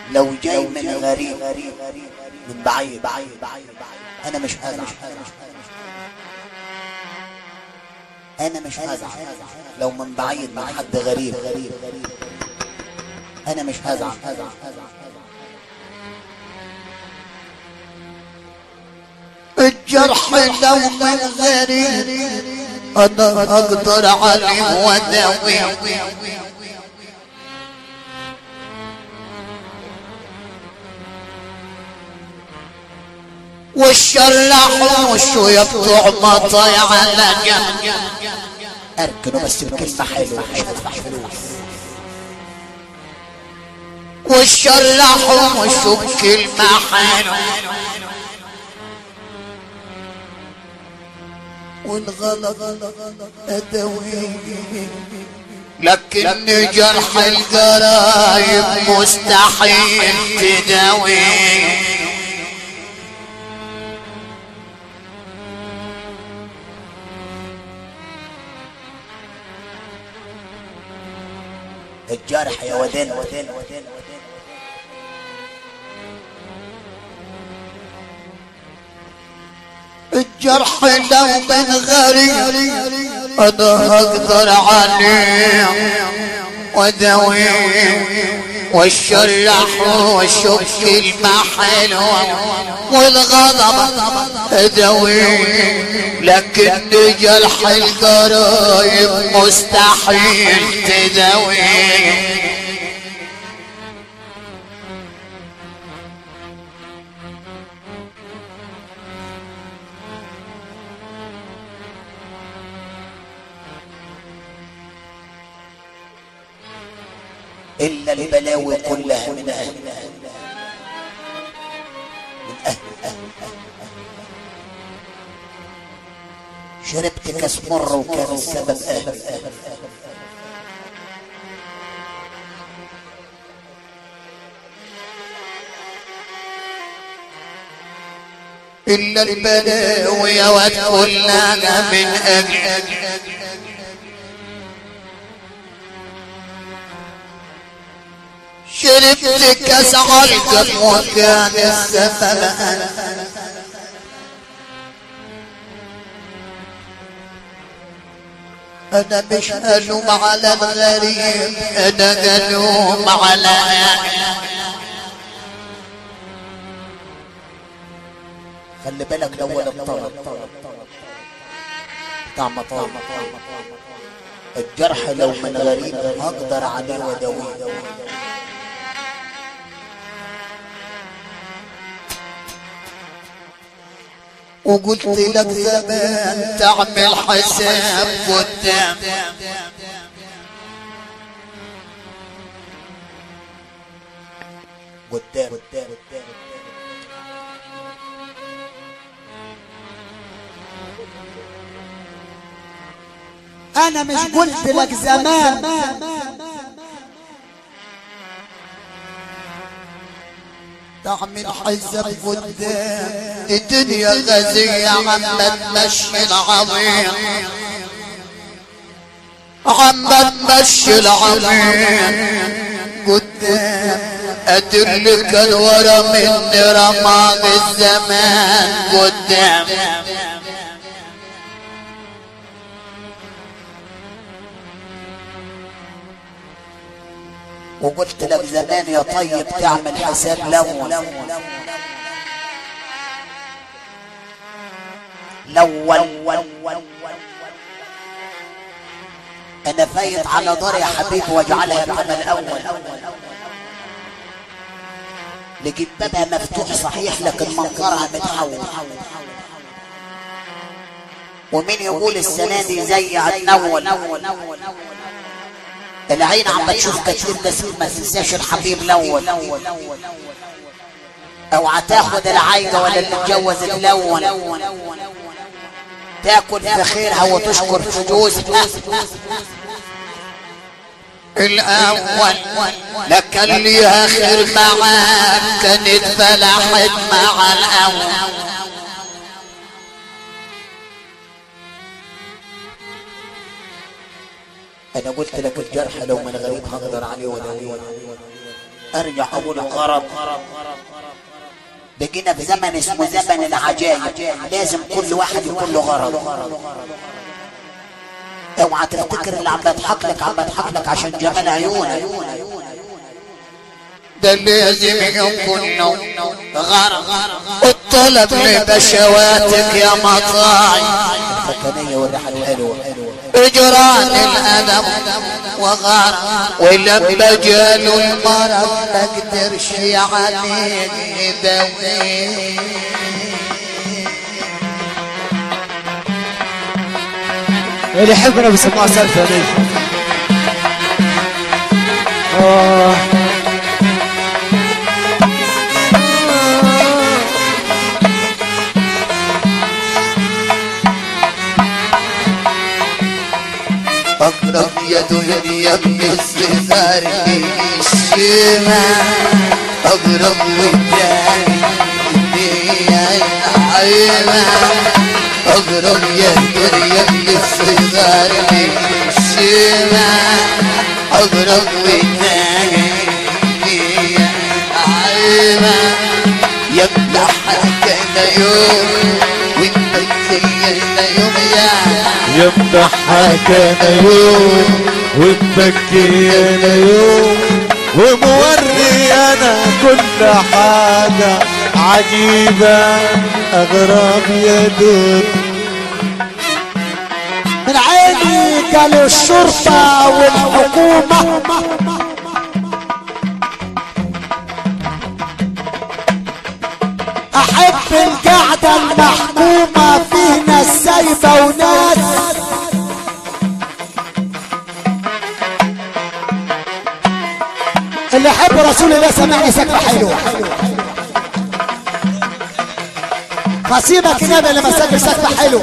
لو جاي من غريب من بعيد انا مش هزعل انا مش هزعل لو من بعيد من حد غريب انا مش هزعل الجرح لو من غريب انا اقدر عليه واداوي والشلاح وشو يقطع مطي على جنب اركنه بس بكلمة حلوة مش هدفع فلوس والشلاح وشو بكلمة حلوة والغلط أدوي لكن جرح القرايب مستحيل تداوي الجرح يا ودين الجرح لو من غريب انا اقدر عليه وداويه والشرح والشك المحلوة والغضب اداويه لكن جرح القرايب مستحيل تداويه إلا البلاوي كلها من أهل من أهل شربت كاس مر وكان السبب أهل إلا البلاوي وكلنا من أجل شربت كاس علقم وكان السبب أنا أنا مش ألوم على الغريب أنا ألوم على أهلي خلي بالك ده اول الطلب بتاع مطار الجرح لو من غريب هقدر عليه وداويه وقلت لك زمان تعمل حساب قدام قدام قدام انا مش قلت لك زمان تعمل حساب قدام الدنيا غزية عم تمشي العظيم عم تمشي العظيم قدام أدلك الورا من رماد الزمان قدام وقلت لك زمان يا طيب تعمل حساب لون لول انا فايت على دار يا حبيبي واجعلها العمل اول لقيت بابها مفتوح صحيح لكن منظرها متحول ومين يقول السنه دي زي النول العين عم بتشوف كتير بس ما تنساش الحبيب الاول اوعى تاخد العايقه ولا اللي اتجوز الاول تاكل في خيرها وتشكر في جوزها الأول لك ليها خير معاك كانت فلحت مع الأول انا قلت لك الجرح لو من غريب هقدر عليه وداويه ارجع اقول غرض بقينا في زمن اسمه زمن العجائب لازم كل واحد يكون له غرض اوعى تفتكر اللي عم بضحك لك عم بضحك لك عشان جمال عيونك ده لازم يكون له غرض الطلب لبشواتك يا مطاعي الفكانية والريحة الحلوة اجران الادب وغرض ولما جاله المرض ما قدرش عليه يداويه اللي يحبنا بيسموها سالفة دي آه. اقرب يا دنيا من الصغار الشمع اقرب والتاني يا العيمة اقرب يا دنيا من الصغار الشمع اقرب والتاني يا العيمة يمدح كان يوم وانت كان يوم يا يمدحك انا يوم وتبكي انا يوم وموري انا كل حاجة عجيبة اغرب يا دود من عيني قالوا الشرطة والحكومة أحب القعدة المحكومة في ناس سايبة وناس اللي يحب رسول الله سمعني سكة حلوة فسيبك النبي اللي مسك سكة حلوة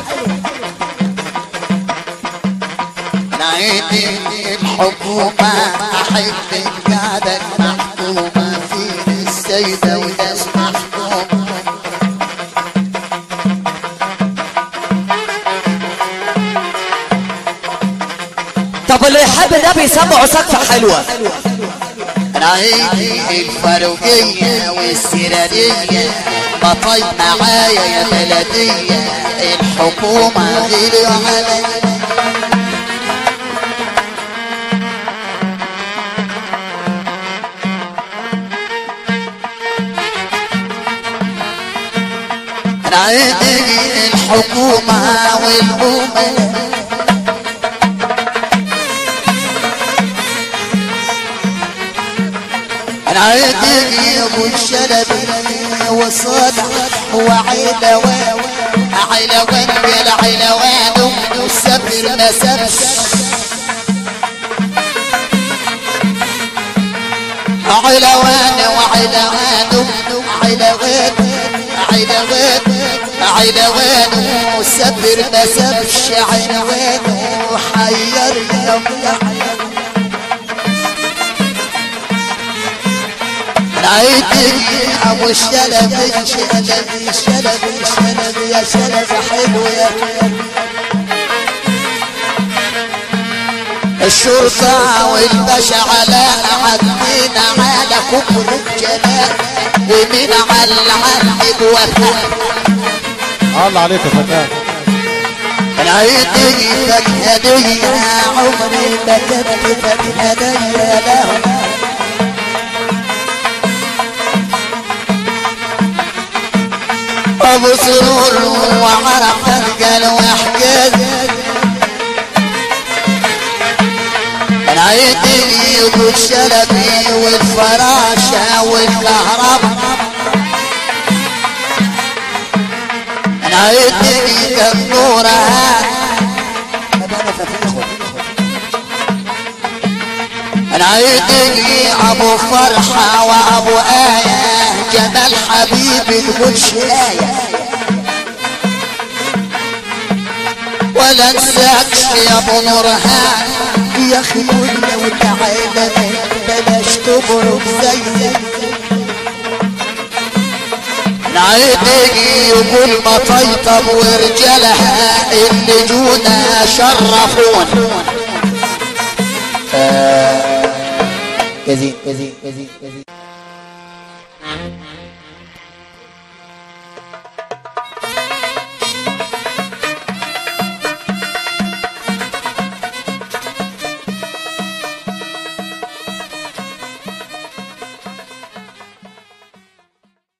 نعيدي الحكومة أحب القعدة المحكومة في السيدة وناس محكومة طب اللي يحب النبي يسمعوا سقفة حلوة نعيدي الفاروقية والسرادية بطيب معايا يا بلدية الحكومة غير عليا نعيدي الحكومة والأمة نعيدي ابو الشلبي وصالح وعيلوان عيلوان يا العيلوان والسفر ما سبش عيلوان وعيلوان عيلوان عيلوان عيلوان والسفر ما سبش عيلوان وحيرني يا عيدي ابو الشلبي شلبي شلبي شلبي يا شلبي حلو يا الشرطة والباشا علاء عدينا على كبر الجلال ومين على العهد وفاء الله عليك يا فتاة العيدي فك هدية عمري ما كنت فك هدية لهم ابو سرور وعرف القل وحكاز العيدي والشلبي والفراشة والكهرباء العيدي كالنورة العيدي ابو فرحة وابو آية جمال حبيبي تقول شاية ولا انساكش يا ابو نورهان يا اخي قلنا وتعالى بلاش تبرك زي العيدي يقول مطيطب ورجالها اللي جونا شرفون يزين يزين يزين يزين